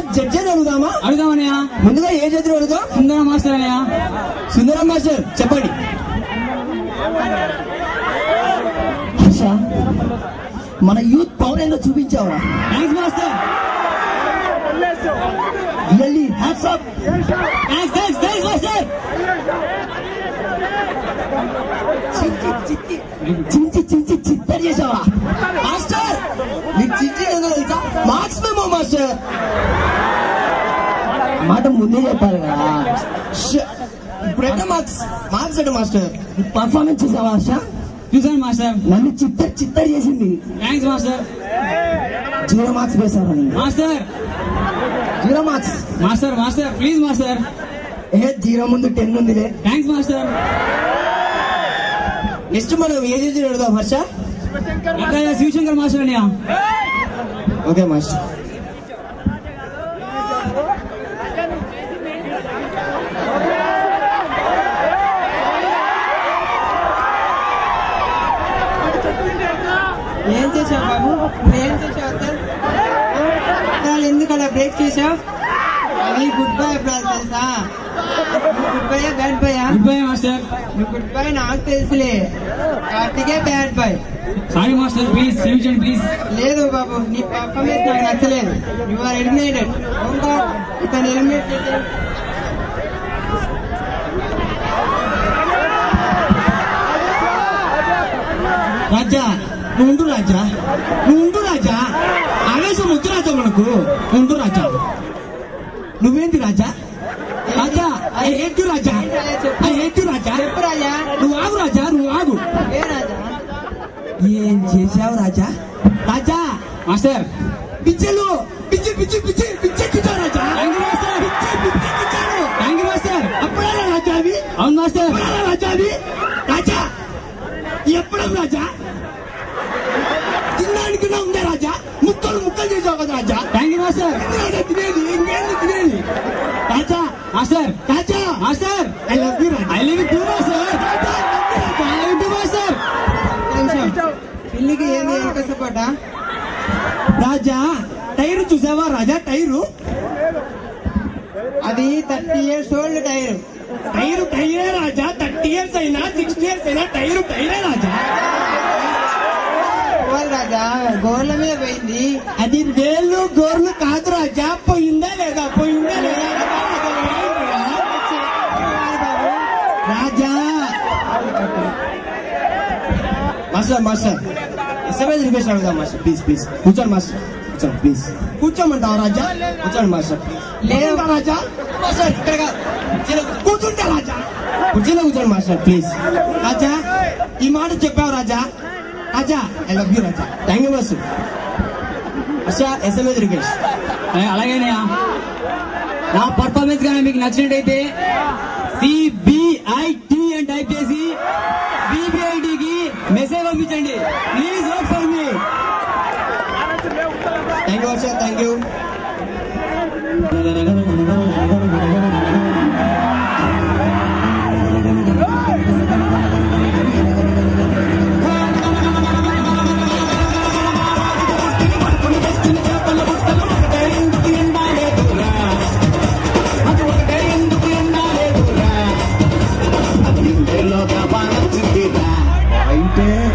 Judge అని అడుగుదామా అడుగుదామన్నయ్య ముందుగా ఏ జడ్జి అడుగుదాం సుందర మాస్టర్ అన్నయ్య సుందరం మాస్టర్ చెప్పండి హర్ష మన యూత్ పవర్ ఏందో చూపించావా thanks master really hats off thanks thanks thanks master చించి చించి చించి చిత్తడి చేసావా మాస్టర్ నీకు చించి ఏందో తెలుసా మార్క్స్ మేమో మాస్టర్ మాట ముందే చెప్పాలి కదా ష్. ఇప్పుడైతే మార్క్స్ మార్క్స్ అంటే మాస్టర్ పర్ఫార్మెన్స్ చూసావా హర్ష చూసాను మాస్టర్ నన్ను చిత్తడి చిత్తడి చేసింది థ్యాంక్స్ మాస్టర్ జీరో మార్క్స్ వేశారు master zero marks master master please master ఏ జీరో ముందు టెన్ ఉందిలే థ్యాంక్స్ మాస్టర్ నెక్స్ట్ మనం ఏ జడ్జి అడుగుదాం హర్ష అక్కడ శివశంకర్ మాస్టర్ అన్నయ్య ఓకే మాస్టర్ ఏం చేసావు బాబు ఏం చేసావు అసలు అసలు ఎందుకు అలా బ్రేక్ చేసావు అది గుడ్ బై అప్పుడు తెలుసా good bye bad bye good bye master నువ్వు గుడ్ బై నాకు తెలుసులే కార్తికే bad bye sorry master please క్షమించండి ప్లీజ్ లేదు బాబు నీ పర్ఫార్మెన్స్ నాకు నచ్చలేదు యు ఆర్ ఎలిమినేటెడ్ ఇతను ఎలిమినేట్ చేశాడు రాజా నువ్వు ఉండు రాజా నువ్వు ఉండు రాజా ఆవేశం వద్దు రాజా మనకు నువ్వు ఉండు రాజా నువ్వేంటి రాజా రాజా ఐ హేట్ యు రాజా ఐ హేట్ యు రాజా చెప్పు రాజా నువ్వు ఆగు రాజా నువ్వు ఆగు ఏ రాజా ఏం చేశావు రాజా రాజా మాస్టర్ పిచ్చలు పిచ్చి పిచ్చి పిచ్చి పిచ్చెక్కించావు రాజా థ్యాంక్ యూ మాస్టర్ పిచ్చి పిచ్చెక్కించాడు థ్యాంక్ యూ మాస్టర్ అప్పుడే రాజా అవి అవును మాస్టర్ ఎప్పుడా రాజా అది రాజా ఎప్పుడం రాజా తినడానికి ఉందే రాజా ముక్కలు ముక్కలు చేసావు కదా రాజా థ్యాంక్ యూ మాస్టర్ ఎందుకంటే తినేది ఇంకేంది తినేది రాజా మాస్టర్ రాజా మాస్టర్ ఐ లవ్ యూ రాజా ఐ లివ్ టూ మాస్టర్ రాజా, I love you, రాజా. ఐ లివ్ టూ మాస్టర్ నిమిషం పిల్లికి ఏంది ఎంత సపోట రాజా టైరు చూసావా రాజా టైరు అది thirty years old tyre tyre టైరే రాజా థర్టీ ఇయర్స్ అయినా సిక్స్టీ ఇయర్స్ అయినా టైరు టైరే రాజా పోవాలి రాజా గోర్ల మీద పోయింది అది వేళ్ళు గోర్లు కాదు రాజా పోయిందా లేదా పోయిందా లేదా పోవాలి బాబు రాజా మాస్టర్ మాస్టర్ ఎస్ఎంఎస్ రిక్వెస్ట్ అడుగుదాం మాస్టర్ ప్లీజ్ ప్లీజ్ కూర్చోండి మాస్టర్ కూర్చోండి ప్లీజ్ కూర్చోమంటావా రాజా కూర్చోండి మాస్టర్ లేదు. కూర్చుంటా రాజా మాస్టర్ ఇక్కడ కాదు. కుర్చీలో కూర్చుంటా రాజా కుర్చీలో కూర్చోండి మాస్టర్ ప్లీజ్ రాజా ఈ మాట చెప్పావు రాజా రాజా ఐ లవ్ యూ రాజా థ్యాంక్ యూ మాస్టర్ అచ్చా ఎస్ఎంఎస్ రిక్వెస్ట్ అలాగేనయ్యా నా పర్ఫార్మెన్స్ కానీ మీకు నచ్చినట్టయితే సిబిఐటి అని టైప్ చేసి బీబీఐటికి మెసేజ్ పంపించండి please work for me thank you master thank you అయితే